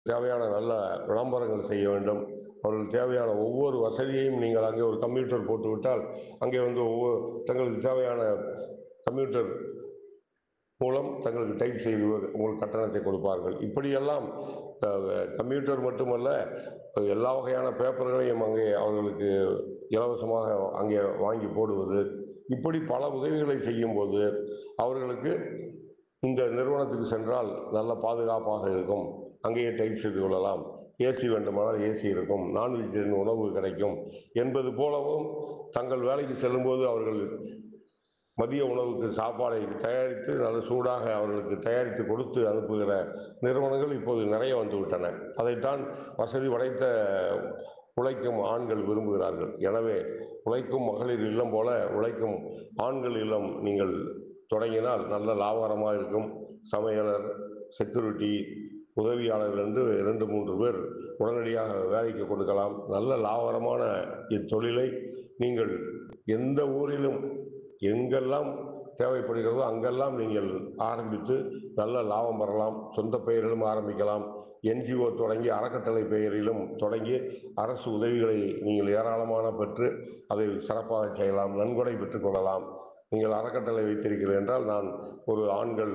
தேவையான நல்ல விளம்பரங்கள் செய்ய வேண்டும் அவர்களுக்கு தேவையான ஒவ்வொரு வசதியையும் நீங்கள் அங்கே ஒரு கம்ப்யூட்டர் போட்டுவிட்டால் அங்கே வந்து ஒவ்வொரு தங்களுக்கு தேவையான கம்ப்யூட்டர் மூலம் தங்களுக்கு டைப் செய்து உங்களுக்கு கட்டணத்தை கொடுப்பார்கள் இப்படியெல்லாம் அஹ், கம்ப்யூட்டர் மட்டுமல்ல எல்லா வகையான பேப்பர்களையும் அங்கே அவர்களுக்கு இலவசமாக அங்கே வாங்கி போடுவது இப்படி பல உதவிகளை செய்யும்போது அவர்களுக்கு இந்த நிறுவனத்துக்கு சென்றால் நல்ல பாதுகாப்பாக இருக்கும் அங்கேயே டைப் செய்து கொள்ளலாம் ஏசி வேண்டுமானால் ஏசி இருக்கும் நான் வெஜிடேரியன் உணவு கிடைக்கும் என்பது போலவும் தங்கள் வேலைக்கு செல்லும்போது அவர்கள் மதிய உணவுக்கு சாப்பாடை தயாரித்து நல்ல சூடாக அவர்களுக்கு தயாரித்து கொடுத்து அனுப்புகிற நிறுவனங்கள் இப்போது நிறைய வந்துவிட்டன அதைத்தான் வசதி படைத்த உழைக்கும் ஆண்கள் விரும்புகிறார்கள் எனவே உழைக்கும் மகளிர் இல்லம் போல உழைக்கும் ஆண்கள் இல்லம் நீங்கள் தொடங்கினால் நல்ல லாபகரமாக இருக்கும் சமையலர் செக்யூரிட்டி உதவியாளர்கள் என்று இரண்டு மூன்று பேர் உடனடியாக வேலைக்கு கொடுக்கலாம் நல்ல லாபகரமான இத்தொழிலை நீங்கள் எந்த ஊரிலும் எங்கெல்லாம் தேவைப்படுகிறதோ அங்கெல்லாம் நீங்கள் ஆரம்பித்து நல்ல லாபம் பெறலாம் சொந்த பெயரிலும் ஆரம்பிக்கலாம் என்ஜிஓ தொடங்கி அறக்கட்டளை பெயரிலும் தொடங்கி அரசு உதவிகளை நீங்கள் ஏராளமான பெற்று அதை சிறப்பாக செய்யலாம் நன்கொடை பெற்றுக்கொள்ளலாம் நீங்கள் அறக்கட்டளை வைத்திருக்கிறீர்கள் என்றால் நான் ஒரு ஆண்கள்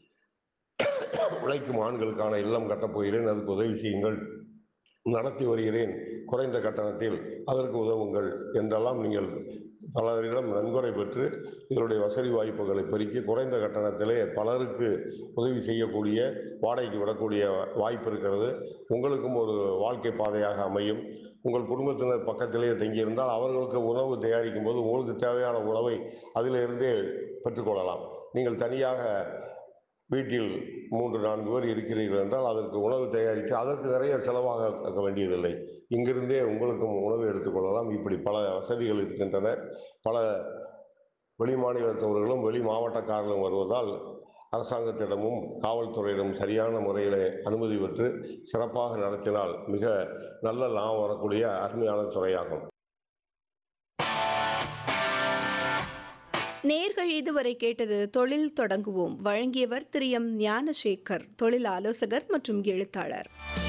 உழைக்கும் ஆண்களுக்கான இல்லம் கட்டப் போகிறேன் அதுக்கு உதவி செய்யுங்கள் நடத்தி வருகிறேன் குறைந்த கட்டணத்தில் அதற்கு உதவுங்கள் என்றெல்லாம் நீங்கள் பலரிடம் நன்கொடை பெற்று இதனுடைய வசதி வாய்ப்புகளை பெருக்கி குறைந்த கட்டணத்திலே பலருக்கு உதவி செய்யக்கூடிய வாடகைக்கு விடக்கூடிய வாய்ப்பு இருக்கிறது உங்களுக்கும் ஒரு வாழ்க்கை பாதையாக அமையும் உங்கள் குடும்பத்தினர் பக்கத்திலே தங்கியிருந்தால் அவர்களுக்கு உணவு தயாரிக்கும் போது உங்களுக்கு தேவையான உணவை அதிலிருந்தே பெற்றுக்கொள்ளலாம் நீங்கள் தனியாக வீட்டில் மூன்று நான்கு பேர் இருக்கிறீர்கள் என்றால் அதற்கு உணவு தயாரித்து அதற்கு நிறைய செலவாக வேண்டியதில்லை இங்கிருந்தே உங்களுக்கும் உணவு எடுத்துக்கொள்ளலாம் இப்படி பல வசதிகள் இருக்கின்றன பல வெளி மாநிலத்தவர்களும் வெளி மாவட்டக்காரர்களும் வருவதால் அரசாங்கத்திடமும் காவல்துறையிடம் சரியான முறையில் அனுமதி பெற்று சிறப்பாக நடத்தினால் மிக நல்ல லாபம் வரக்கூடிய அருமையான துறையாகும் நேர்கள் இதுவரை கேட்டது தொழில் தொடங்குவோம் வழங்கியவர் திரு எம் ஞானசேகர் தொழில் ஆலோசகர் மற்றும் எழுத்தாளர்